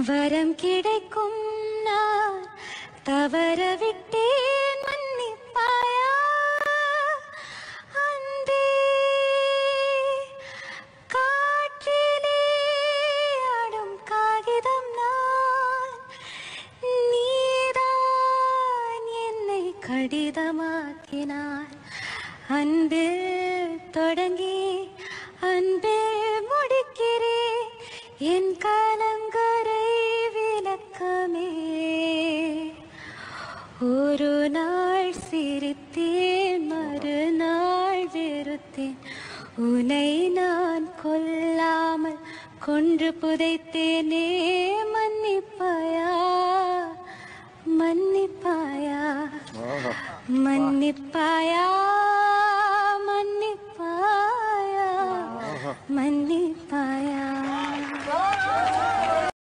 வரம் கிடைக்கும் நான் தவற விட்டேன் மன்னிப்பாயா அன்பே காற்றிலே ஆடும் காகிதம் நான் நீதான் என்னை கடிதமாக்கினார் அன்பில் தொடங்கி அன்பில் முடிக்கிறேன் என் கலங்கரை விளக்கமே ஒரு நாள் சிரித்தேன் மறுநாள் வெறுத்தேன் உன்னை நான் கொல்லாமல் கொன்று புதைத்தேனே மன்னிப்பாயா மன்னிப்பாயா மன்னிப்பாயா மன்னிப்பாயா மன்னிப்பாயா